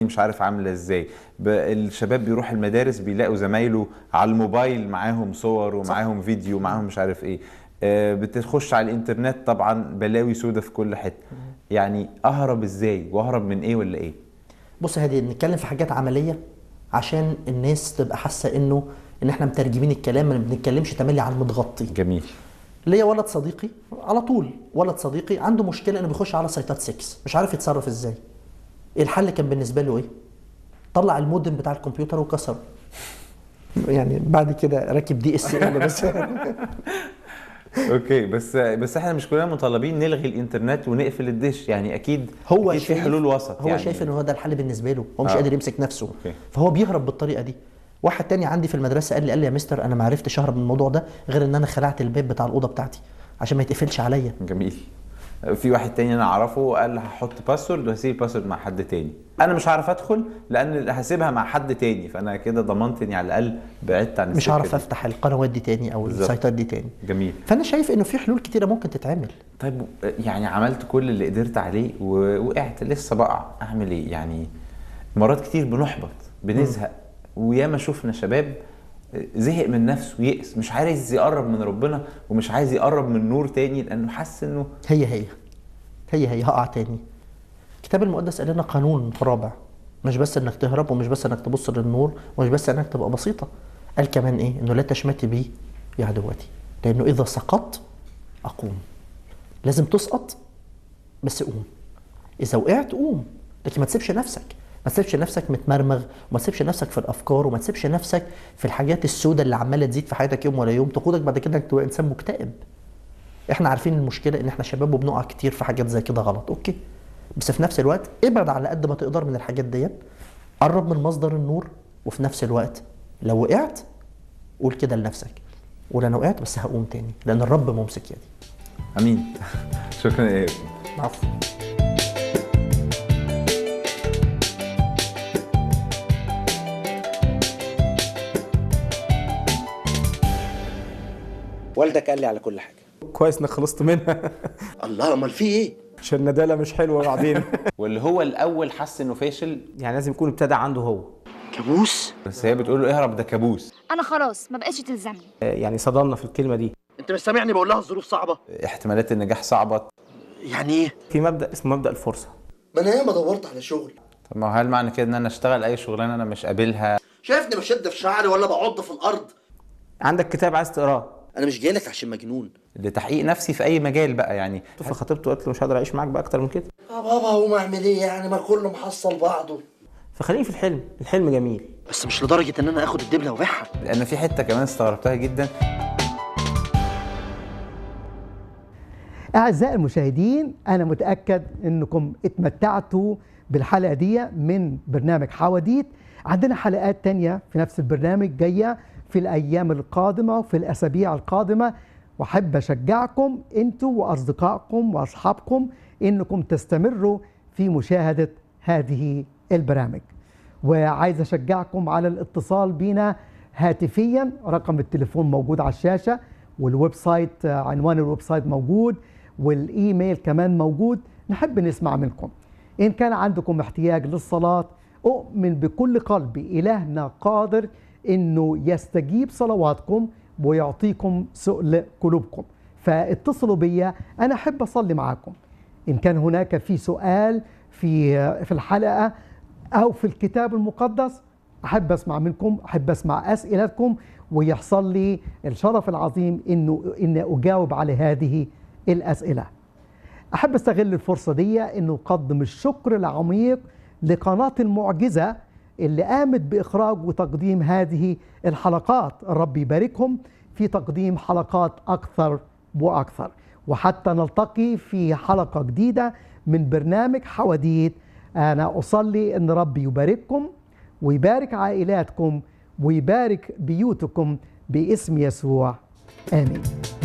مش عارف عامله ازاي ب- الشباب بيروح المدارس بيلاقوا زمايله على الموبايل معاهم صور ومعاهم فيديو ومعاهم مش عارف ايه آه، بتخش على الانترنت طبعا بلاوي سودة في كل حته يعني اهرب ازاي واهرب من ايه ولا ايه بص يا هادي نتكلم في حاجات عمليه عشان الناس تبقى حاسه انه ان احنا مترجمين الكلام ما بنتكلمش تملي عن المتغطي جميل ليا ولد صديقي على طول ولد صديقي عنده مشكله انه بيخش على سيطات 6 مش عارف يتصرف ازاي الحل كان بالنسبه له ايه طلع المودم بتاع الكمبيوتر وكسره يعني بعد كده راكب دي اس ال بس اوكي بس بس احنا مش كلنا مطالبين نلغي الانترنت ونقفل الدش يعني اكيد هو أكيد في شايف حلول وسط هو يعني شايف ان هو ده الحل بالنسبه له هو مش آه. قادر يمسك نفسه أوكي. فهو بيهرب بالطريقه دي واحد تاني عندي في المدرسه قال لي قال لي يا مستر انا ما عرفتش اهرب من الموضوع ده غير ان انا خلعت الباب بتاع الاوضه بتاعتي عشان ما يتقفلش عليا جميل في واحد تاني انا اعرفه قال هحط باسورد وهسيب الباسورد مع حد تاني انا مش هعرف ادخل لان هسيبها مع حد تاني فانا كده ضمنت اني على الاقل بعدت عن مش السكة هعرف دي. افتح القنوات دي تاني او بالظبط. السايتات دي تاني جميل فانا شايف انه في حلول كتيره ممكن تتعمل طيب يعني عملت كل اللي قدرت عليه ووقعت لسه بقع اعمل ايه يعني مرات كتير بنحبط بنزهق وياما شفنا شباب زهق من نفسه ويئس مش عايز يقرب من ربنا ومش عايز يقرب من نور تاني لانه حاسس انه هي هي هي هي هقع تاني الكتاب المقدس قال لنا قانون رابع مش بس انك تهرب ومش بس انك تبص للنور ومش بس انك تبقى بسيطه قال كمان ايه انه لا تشمتي بي يا عدوتي لانه اذا سقطت اقوم لازم تسقط بس قوم اذا وقعت قوم لكن ما تسيبش نفسك ما تسيبش نفسك متمرمغ وما تسيبش نفسك في الافكار وما تسيبش نفسك في الحاجات السوداء اللي عماله تزيد في حياتك يوم ورا يوم تقودك بعد كده انك تبقى انسان مكتئب احنا عارفين المشكله ان احنا شباب وبنقع كتير في حاجات زي كده غلط اوكي بس في نفس الوقت ابعد على قد ما تقدر من الحاجات ديت قرب من مصدر النور وفي نفس الوقت لو وقعت قول كده لنفسك قول انا وقعت بس هقوم تاني لان الرب ممسك يدي امين شكرا يا ابني عفوا والدك قال لي على كل حاجه كويس انك خلصت منها الله امال في ايه عشان الندالة مش حلوة بعدين واللي هو الاول حس انه فاشل يعني لازم يكون ابتدى عنده هو كابوس بس هي بتقول له اهرب ده كابوس انا خلاص ما بقتش تلزمني آه، يعني صدمنا في الكلمة دي انت مش سامعني بقول لها الظروف صعبه احتمالات النجاح صعبه يعني ايه في مبدأ اسمه مبدأ الفرصة ما انا ياما دورت على شغل طب ما هو هل معنى كده ان انا اشتغل اي شغلانه انا مش قابلها شايفني بشد في شعري ولا بعض في الارض عندك كتاب عايز تقراه انا مش جايلك عشان مجنون لتحقيق نفسي في اي مجال بقى يعني فخطيبته قالت له مش هقدر اعيش معاك بقى اكتر من كده يا بابا هو اعمل ايه يعني ما كله محصل بعضه فخليني في الحلم الحلم جميل بس مش لدرجه ان انا اخد الدبله وابيعها لان في حته كمان استغربتها جدا أعزائي المشاهدين أنا متأكد أنكم اتمتعتوا بالحلقة دي من برنامج حواديت عندنا حلقات تانية في نفس البرنامج جاية في الأيام القادمة وفي الأسابيع القادمة وأحب أشجعكم أنتوا وأصدقائكم وأصحابكم أنكم تستمروا في مشاهدة هذه البرامج وعايز أشجعكم على الاتصال بينا هاتفيا رقم التليفون موجود على الشاشة والويب سايت آه، عنوان الويب سايت موجود والايميل كمان موجود نحب نسمع منكم ان كان عندكم احتياج للصلاه اؤمن بكل قلبي الهنا قادر انه يستجيب صلواتكم ويعطيكم سؤل قلوبكم فاتصلوا بيا انا احب اصلي معاكم ان كان هناك في سؤال في في الحلقه او في الكتاب المقدس احب اسمع منكم احب اسمع اسئلتكم ويحصل لي الشرف العظيم انه ان اجاوب على هذه الاسئله احب استغل الفرصه دي انه اقدم الشكر العميق لقناه المعجزه اللي قامت باخراج وتقديم هذه الحلقات الرب يباركهم في تقديم حلقات اكثر واكثر وحتى نلتقي في حلقه جديده من برنامج حواديت انا اصلي ان رب يبارككم ويبارك عائلاتكم ويبارك بيوتكم باسم يسوع امين